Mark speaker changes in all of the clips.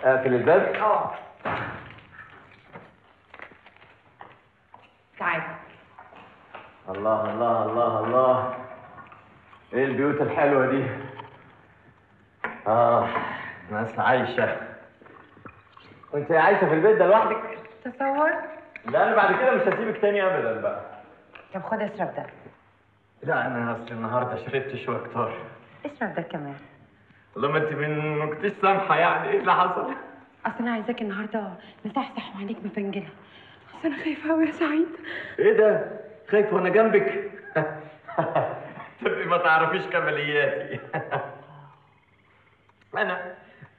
Speaker 1: اقفل الباب
Speaker 2: اه تعال
Speaker 1: الله الله الله الله ايه البيوت الحلوه دي اه ناس عايشه وانت عايشه في البيت ده لوحدك
Speaker 2: تصور
Speaker 1: لا انا بعد كده مش هسيبك تاني ابدا بقى
Speaker 2: طب خد اشرب ده
Speaker 1: لا انا اصل النهارده شربت شويه كتار
Speaker 2: اشرب ده كمان
Speaker 1: والله ما انت من ما كنتيش سامحه يعني ايه اللي حصل
Speaker 2: اصل انا عايزاك النهارده مصحصح وعينيك مفنجله اصل انا خايفه قوي يا سعيد
Speaker 1: ايه ده خايف وانا جنبك تبقي ما تعرفيش كمالياتي انا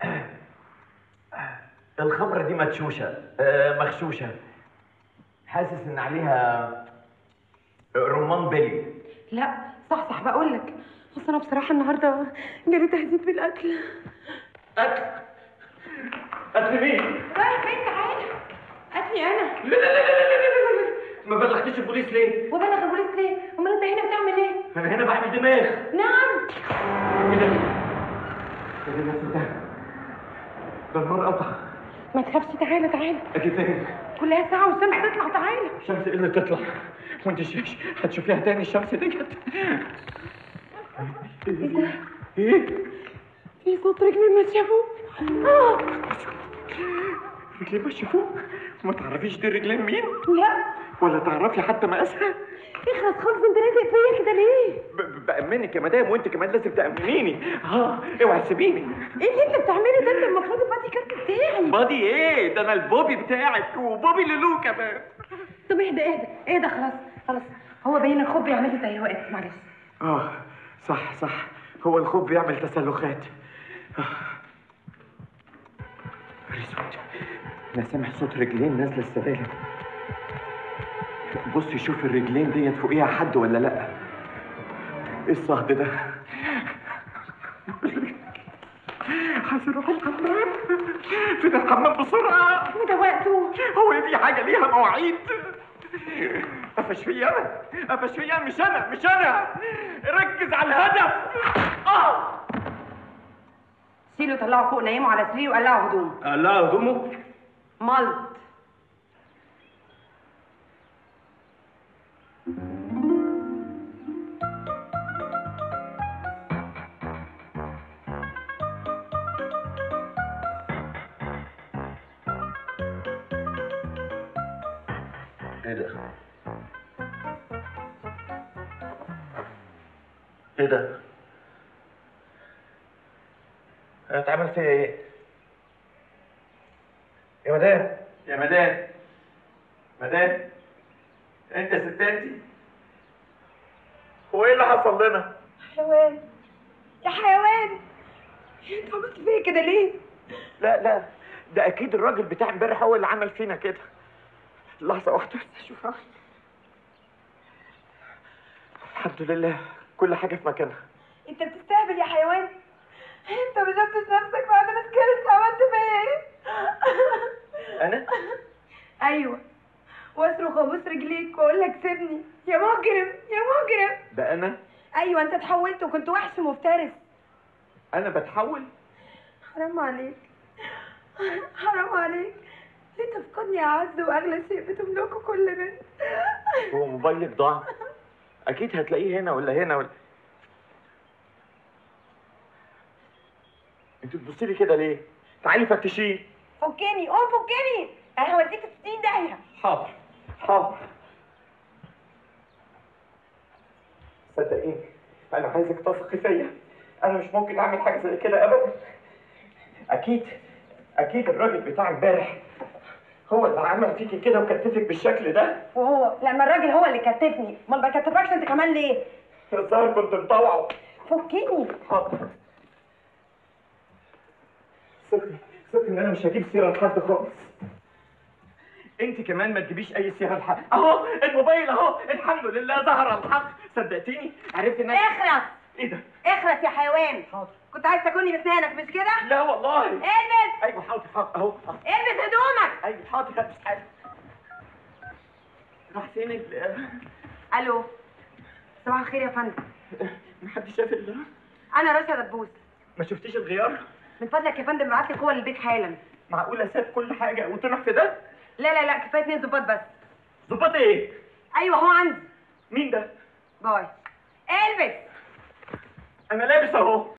Speaker 1: الخمرة دي مدشوشة آه، مغشوشة حاسس ان عليها رمان بلي
Speaker 2: لا صح صح بقول لك اصل انا بصراحه النهارده جالي تهديد بالقتل
Speaker 1: قتل قتل مين؟
Speaker 2: رايح فين تعالى قتلي انا
Speaker 1: لا لا لا لا لا لا لا ما بلغتيش البوليس ليه؟
Speaker 2: وبلغ البوليس ليه امال انت هنا بتعمل ايه
Speaker 1: انا هنا بعمل دماغ
Speaker 2: نعم
Speaker 1: ايه ده؟ ايه ده ده ده النار قطع
Speaker 2: ما تخافش تعالى تعالى
Speaker 1: اجي فين؟
Speaker 2: كلها ساعه والشمس تطلع تعالى
Speaker 1: الشمس ايه اللي تطلع؟ وانت ش- هتشوفيها تاني الشمس ديت
Speaker 2: ايه ده
Speaker 1: ايه؟
Speaker 2: في صوت رجلي ماشيه فوق اه
Speaker 1: رجلين ماشية فوق ما تعرفيش دي رجلين مين
Speaker 2: لا
Speaker 1: ولا تعرفي حتى مقاسها
Speaker 2: اخلص خالص انت لازق فيا كده ليه
Speaker 1: ب- ب- بأمنك يا مدام وانت كمان لازم تأمنيني اه اوعي تسيبيني
Speaker 2: ايه اللي انت بتعمله ده انت المفروض البادي كارت بتاعي
Speaker 1: بادي ايه ده انا البوبي بتاعك وبوبي لولو كمان
Speaker 2: طب اهدى اهدى اهدى خلاص خلاص هو باين الخوف بيعمل لي تهيؤات معلش
Speaker 1: اه صح صح هو الخوف بيعمل تسلخات آه. ريسوت انا سامع صوت رجلين نازله السلالم بصي شوف الرجلين ديت فوقيها حد ولا لا ايه الصهد ده عايز اروح الحمام فين الحمام بسرعه
Speaker 2: وده وقته
Speaker 1: هو دي حاجه ليها مواعيد قفش فيا انا قفش فيا أنا، مش انا مش انا ركز على الهدف اه
Speaker 2: شيله طلعه فوق نيمه على سريره وقلعه هدومه
Speaker 1: لا هدومه
Speaker 2: ملط
Speaker 1: ايه ده ايه ده هتعمل فيا ايه يا مدام يا مدام مدام انت يا ستاتي هو ايه اللي حصل لنا
Speaker 2: حيوان يا حيوان انت عملت فيا كده ليه
Speaker 1: لا لا ده اكيد الراجل بتاع امبارح هو اللي عمل فينا كده لحظه واحده بس اشوفها الحمد لله كل حاجه في مكانها
Speaker 2: انت بتستهبل يا حيوان انت ما شفتش نفسك بعد ما سكرت عملت فيا ايه
Speaker 1: انا
Speaker 2: ايوه واصرخ وابوس رجليك واقول لك سيبني يا مجرم يا مجرم
Speaker 1: ده انا
Speaker 2: ايوه انت اتحولت وكنت وحش مفترس
Speaker 1: انا بتحول
Speaker 2: حرام عليك حرام عليك ليه تفقدني اعز واغلى شيء بتملكه كل بنت
Speaker 1: هو موبايلك ضاع اكيد هتلاقيه هنا ولا هنا ولا انت بتبصي لي كده ليه تعالي فتشيه
Speaker 2: فكني قوم فكني انا هوديك في 60 داهيه
Speaker 1: حاضر حاضر صدقيني انا عايزك تثقي فيا انا مش ممكن اعمل حاجه زي كده ابدا اكيد اكيد الراجل بتاع امبارح هو اللي عمل فيكي كده وكتفك بالشكل ده
Speaker 2: وهو لما الراجل هو اللي كتفني امال ما كتفكش انت كمان ليه
Speaker 1: الظاهر كنت مطوعه
Speaker 2: فكني
Speaker 1: حاضر ثقي ثقي ان انا مش هجيب سيره لحد خالص انت كمان ما تجيبيش اي سيره لحد اهو الموبايل اهو الحمد لله ظهر الحق صدقتيني عرفت ان انا
Speaker 2: اخرس
Speaker 1: ايه ده
Speaker 2: اخرس يا حيوان
Speaker 1: حاضر
Speaker 2: كنت عايز تاكلني بسنانك مش كده
Speaker 1: لا والله
Speaker 2: البس
Speaker 1: ايوه حاضر حاضر اهو أهو.
Speaker 2: البس هدومك
Speaker 1: ايوه حاضر مش حاجه راح فين ال
Speaker 2: الو صباح الخير يا فندم
Speaker 1: محدش شاف ال
Speaker 2: انا رشا دبوس
Speaker 1: ما شفتيش الغيار
Speaker 2: من فضلك يا فندم ابعت لي قوه للبيت حالا
Speaker 1: معقوله ساب كل حاجه وطمع في ده
Speaker 2: لا لا لا كفايه اتنين ظباط بس
Speaker 1: ظباط ايه
Speaker 2: ايوه هو عندي
Speaker 1: مين ده
Speaker 2: باي البس
Speaker 1: انا لابس اهو